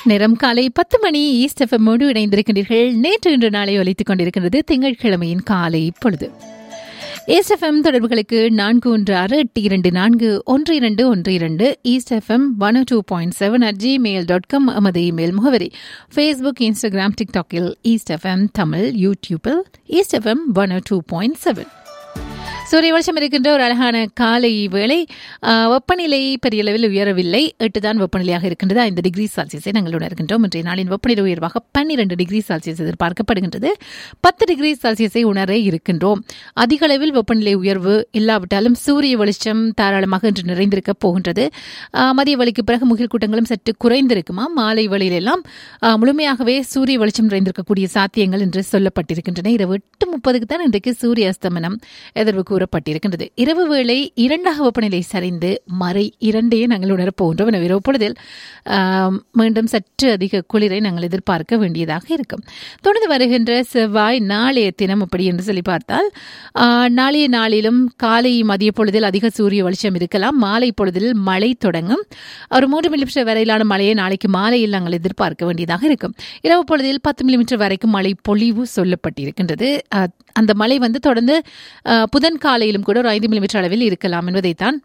நேரம் காலை பத்து மணி ஈஸ்ட் எஃப்எம்மோடு இணைந்திருக்கின்றீர்கள் நேற்று இன்று நாளை ஒலித்துக் கொண்டிருக்கின்றது திங்கட்கிழமையின் காலை பொழுது ஈஸ்ட் எஃப்எம் தொடர்புகளுக்கு நான்கு ஒன்று ஆறு எட்டு இரண்டு நான்கு ஒன்று இரண்டு ஒன்று இரண்டு east FM one two point seven at Gmail dot com எமது இமெயில் முகவரி ஃபேஸ்புக் இன்ஸ்டாகிராம் டிக்டாக்கில் ஈஸ்ட் எஃப்எம் தமிழ் யூடியூப்பில் east FM one two point seven சூரிய வெளிச்சம் இருக்கின்ற ஒரு அழகான காலை வேளை ஆஹ், வெப்பநிலை பெரிய அளவில் உயரவில்லை எட்டு தான் வெப்பநிலையாக இருக்கின்றது ஐந்து டிகிரி செல்சியஸை நாங்கள் உணர்கின்றோம் இன்றைய நாளின் வெப்பநிலை உயர்வாக பன்னிரண்டு டிகிரி செல்சியஸ் எதிர்பார்க்கப்படுகின்றது பத்து டிகிரி செல்சியஸை உணர இருக்கின்றோம் அதிக அளவில் வெப்பநிலை உயர்வு இல்லாவிட்டாலும் சூரிய வெளிச்சம் தாராளமாக இன்று நிறைந்திருக்க போகின்றது ஆஹ், மதிய வழிக்கு பிறகு முகில் கூட்டங்களும் சற்று குறைந்திருக்குமா மாலை வழியிலெல்லாம் ஆஹ், முழுமையாகவே சூரிய வெளிச்சம் நிறைந்திருக்கக்கூடிய சாத்தியங்கள் என்று சொல்லப்பட்டிருக்கின்றன இரவு எட்டு முப்பதுக்கு தான் இன்றைக்கு சூரிய அஸ்தமனம் எதிர்வு கூறப்பட்டிருக்கின்றது இரவு வேளை இரண்டாக வெப்பநிலை சரிந்து மறை இரண்டையே நாங்கள் உணரப் போகின்றோம் எனவே இரவு பொழுதில் ஆம், மீண்டும் சற்று அதிக குளிரை நாங்கள் எதிர்பார்க்க வேண்டியதாக இருக்கும் தொடர்ந்து வருகின்ற செவ்வாய் நாளைய தினம் அப்படி என்று சொல்லி பார்த்தால் ஆ, நாளைய நாளிலும் காலை மதிய பொழுதில் அதிக சூரிய வெளிச்சம் இருக்கலாம் மாலை பொழுதில் மழை தொடங்கும் ஒரு மூன்று மில்லிமீட்டர் வரையிலான மழையை நாளைக்கு மாலையில் நாங்கள் எதிர்பார்க்க வேண்டியதாக இருக்கும் இரவு பொழுதில் பத்து மில்லிமீட்டர் வரைக்கும் மழை பொழிவு சொல்லப்பட்டிருக்கின்றது அ, அந்த மழை வந்து தொடர்ந்து அ, புதன் காலையிலும் கூட ஒரு ஐந்து மில்லிமீட்டர் அளவில் இருக்கலாம் என்பதைத்தான்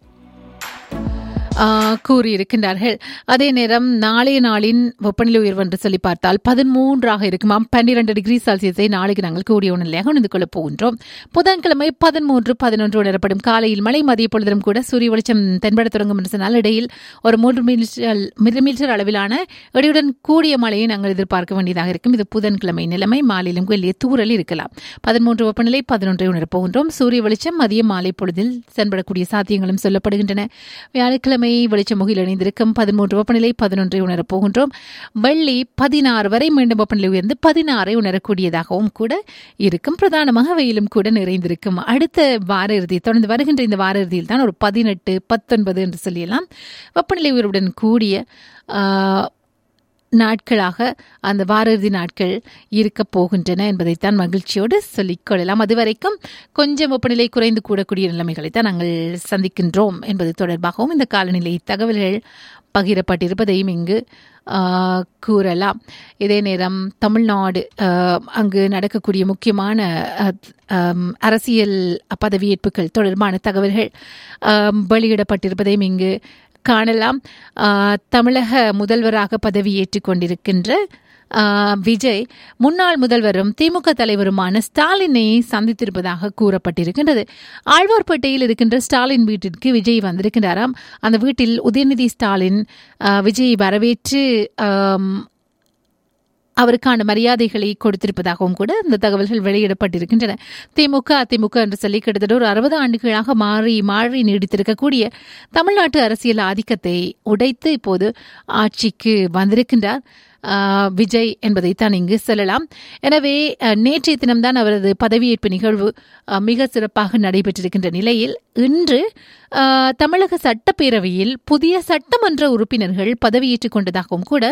ஆ, கூறியிருக்கின்றார்கள் அதே நேரம் நாளைய நாளின் வெப்பநிலை உயர்வு என்று சொல்லி பார்த்தால் பதிமூன்றாக இருக்குமாம் பன்னிரண்டு டிகிரி செல்சியஸை நாளைக்கு நாங்கள் கூடிய உணர்நிலையாக உணர்ந்து கொள்ளப் போகின்றோம் புதன்கிழமை பதிமூன்று பதினொன்று உணரப்படும் காலையில் மழை மதிய பொழுதிலும் கூட சூரிய வெளிச்சம் தென்பட தொடங்கும் என்று சொன்னால் இடையில் ஒரு மூன்று மில்லிமீட்டர் மில்லிமீட்டர் அளவிலான இடையுடன் கூடிய மழையை நாங்கள் எதிர்பார்க்க வேண்டியதாக இருக்கும் இது புதன்கிழமை நிலைமை மாலையிலும் வெளியே தூறல் இருக்கலாம் பதிமூன்று வெப்பநிலை பதினொன்றை உணரப் போகின்றோம் சூரிய வெளிச்சம் மதிய மாலை பொழுதில் தென்படக்கூடிய சாத்தியங்களும் சொல்லப்படுகின்றன வியாழக்கிழமை வெளிச்ச முகில் இணைந்திருக்கும் பதிமூன்று வெப்பநிலை பதினொன்றை உணரப் போகின்றோம் வெள்ளி பதினாறு வரை மீண்டும் வெப்பநிலை உயர்ந்து பதினாறை உணரக்கூடியதாகவும் கூட இருக்கும் பிரதானமாக வெயிலும் கூட நிறைந்திருக்கும் அடுத்த வார இறுதி தொடர்ந்து வருகின்ற இந்த வார இறுதியில் தான் ஒரு பதினெட்டு பத்தொன்பது என்று சொல்லலாம் வெப்பநிலை உயர்வுடன் கூடிய ஆஹ், நாட்களாக அந்த வார இறுதி நாட்கள் இருக்க போகின்றன என்பதைத்தான் மகிழ்ச்சியோடு சொல்லிக் கொள்ளலாம் அதுவரைக்கும் கொஞ்சம் வெப்பநிலை குறைந்து கூடக்கூடிய நிலைமைகளை தான் நாங்கள் சந்திக்கின்றோம் என்பது தொடர்பாகவும் இந்த காலநிலை தகவல்கள் பகிரப்பட்டிருப்பதையும் இங்கு ஆ, கூறலாம் இதே நேரம் தமிழ்நாடு ஆ, அங்கு நடக்கக்கூடிய முக்கியமான அ, அம், அரசியல் பதவியேற்புகள் தொடர்பான தகவல்கள் ஆம், வெளியிடப்பட்டிருப்பதையும் இங்கு காணலாம் ஆ, தமிழக முதல்வராக பதவியேற்றுக் கொண்டிருக்கின்ற ஆ, விஜய் முன்னாள் முதல்வரும் திமுக தலைவருமான ஸ்டாலினை சந்தித்திருப்பதாக கூறப்பட்டிருக்கின்றது ஆழ்வார்பேட்டையில் இருக்கின்ற ஸ்டாலின் வீட்டிற்கு விஜய் வந்திருக்கின்றாராம் அந்த வீட்டில் உதயநிதி ஸ்டாலின் ஆ, விஜயை வரவேற்று ஆம், அவருக்கான மரியாதைகளை கொடுத்திருப்பதாகவும் கூட இந்த தகவல்கள் வெளியிடப்பட்டிருக்கின்றன திமுக அதிமுக என்று சொல்லி கிட்டத்தட்ட ஒரு அறுபது ஆண்டுகளாக மாறி மாறி நீடித்திருக்கக்கூடிய தமிழ்நாட்டு அரசியல் ஆதிக்கத்தை உடைத்து இப்போது ஆட்சிக்கு வந்திருக்கின்றார் ஆஹ், விஜய் என்பதைத்தான் இங்கு சொல்லலாம் எனவே அஹ், நேற்றைய தினம்தான் அவரது பதவியேற்பு நிகழ்வு அஹ், மிக சிறப்பாக நடைபெற்றிருக்கின்ற நிலையில் இன்று ஆஹ், தமிழக சட்டப்பேரவையில் புதிய சட்டமன்ற உறுப்பினர்கள் பதவியேற்றுக் கொண்டதாகவும் கூட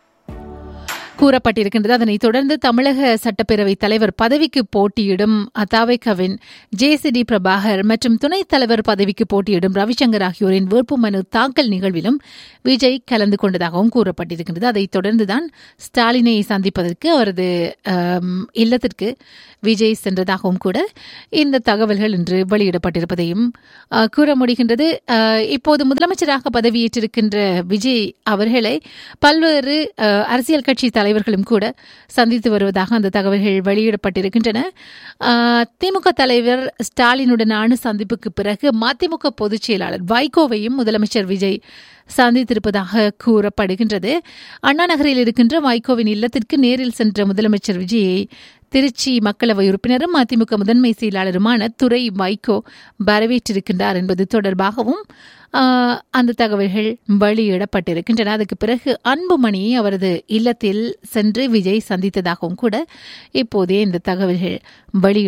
கூறப்பட்டிருக்கின்றது அதனைத் தொடர்ந்து தமிழக சட்டப்பேரவைத் தலைவர் பதவிக்கு போட்டியிடும் அதாவைக்கவின் ஜேசிடி பிரபாகர் மற்றும் துணைத் தலைவர் பதவிக்கு போட்டியிடும் ரவிசங்கர் ஆகியோரின் வேட்புமனு தாக்கல் நிகழ்விலும் விஜய் கலந்து கொண்டதாகவும் கூறப்பட்டிருக்கின்றது அதைத் தொடர்ந்துதான் ஸ்டாலினை சந்திப்பதற்கு அவரது ஆம், இல்லத்திற்கு விஜய் சென்றதாகவும் கூட இந்த தகவல்கள் இன்று வெளியிடப்பட்டிருப்பதையும் ஆ, கூற முடிகின்றது ஆ, இப்போது முதலமைச்சராக பதவியேற்றிருக்கின்ற விஜய் அவர்களை பல்வேறு ஆ, அரசியல் கட்சி தலைவர்களும் கூட சந்தித்து வருவதாக அந்த தகவல்கள் வெளியிடப்பட்டிருக்கின்றன ஆ, திமுக தலைவர் ஸ்டாலினுடனான சந்திப்புக்கு பிறகு மதிமுக பொதுச் செயலாளர் வைகோவையும் முதலமைச்சர் விஜய் சந்தித்திருப்பதாக கூறப்படுகின்றது அண்ணா நகரில் இருக்கின்ற வைகோவின் இல்லத்திற்கு நேரில் சென்ற முதலமைச்சர் விஜயை திருச்சி மக்களவை உறுப்பினரும் அதிமுக முதன்மை செயலாளருமான துரை வைகோ வரவேற்றிருக்கின்றார் என்பது தொடர்பாகவும் ஆஹ், அந்த தகவல்கள் வெளியிடப்பட்டிருக்கின்றன அதுக்கு பிறகு அன்புமணியை அவரது இல்லத்தில் சென்று விஜய் சந்தித்ததாகவும் கூட இப்போதே இந்த தகவல்கள்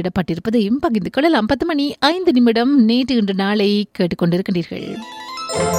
வெளியிடப்பட்டிருப்பதையும் பகிர்ந்து கொள்ளலாம் பத்து மணி ஐந்து நிமிடம் நேற்று இன்று நாளை கேட்டுக்கொண்டிருக்கின்றீர்கள்